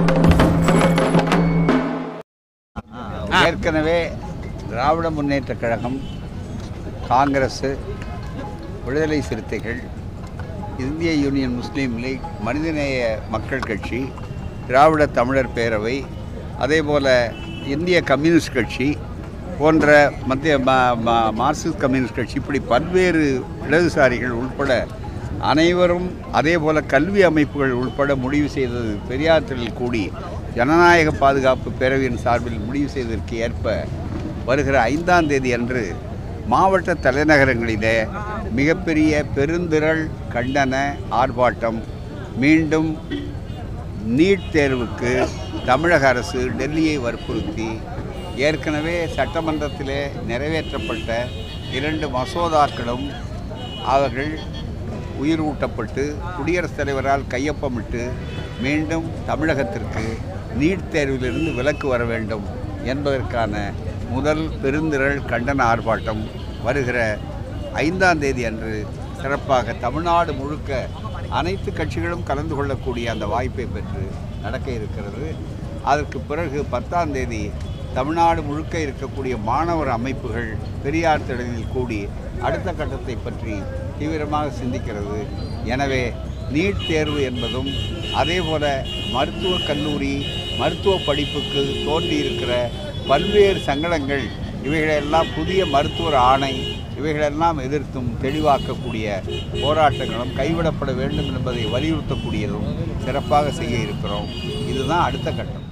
ஏற்கனவே திராவிட முன்னேற்றக் கழகம் காங்கிரஸ் விடுதலை சிறுத்தைகள் இந்திய யூனியன் முஸ்லீம் லீக் மனிதநேய மக்கள் கட்சி திராவிட தமிழர் பேரவை அதேபோல் இந்திய கம்யூனிஸ்ட் கட்சி போன்ற மத்திய மா- மா- மார்க்சிஸ்ட் கம்யூனிஸ்ட் கட்சி இப்படி பல்வேறு இடதுசாரிகள் உட்பட அனைவரும் அதேபோல கல்வி அமைப்புகள் உட்பட முடிவு செய்தது பெரியார் திடலில் கூடி ஜனநாயக பாதுகாப்பு பேரவையின் சார்பில் முடிவு செய்ததற்கு ஏற்ப வருகிற ஐந்தாம் தேதி அன்று மாவட்ட தலைநகரங்களிலே மிகப்பெரிய பெருந்திரள் கண்டன ஆர்ப்பாட்டம் மீண்டும் நீட் தேர்வுக்கு தமிழக அரசு டெல்லியை வற்புறுத்தி ஏற்கனவே சட்டமன்றத்திலே நிறைவேற்றப்பட்ட இரண்டு மசோதாக்களும் அவர்கள் உயிரூட்டப்பட்டு குடியரசுத் தலைவரால் கையொப்பமிட்டு மீண்டும் தமிழகத்திற்கு நீட் தேர்விலிருந்து விலக்கு வர வேண்டும் என்பதற்கான முதல் பெருந்திரள் கண்டன ஆர்ப்பாட்டம் வருகிற ஐந்தாம் தேதி அன்று சிறப்பாக தமிழ்நாடு முழுக்க அனைத்து கட்சிகளும் கலந்து கொள்ளக்கூடிய அந்த வாய்ப்பை பெற்று நடக்க இருக்கிறது அதற்கு பிறகு பத்தாம் தேதி தமிழ்நாடு முழுக்க இருக்கக்கூடிய மாணவர் அமைப்புகள் பெரியார் திடலில் கூடி அடுத்த கட்டத்தை பற்றி தீவிரமாக சிந்திக்கிறது எனவே நீட் தேர்வு என்பதும் அதேபோல மருத்துவக் கல்லூரி மருத்துவ படிப்புக்கு தோன்றியிருக்கிற பல்வேறு சங்கடங்கள் இவைகளெல்லாம் புதிய மருத்துவர் ஆணை இவைகளெல்லாம் எதிர்த்தும் தெளிவாக்கக்கூடிய போராட்டங்களும் கைவிடப்பட வேண்டும் என்பதை வலியுறுத்தக்கூடியதும் சிறப்பாக செய்ய இருக்கிறோம் இதுதான் அடுத்த கட்டம்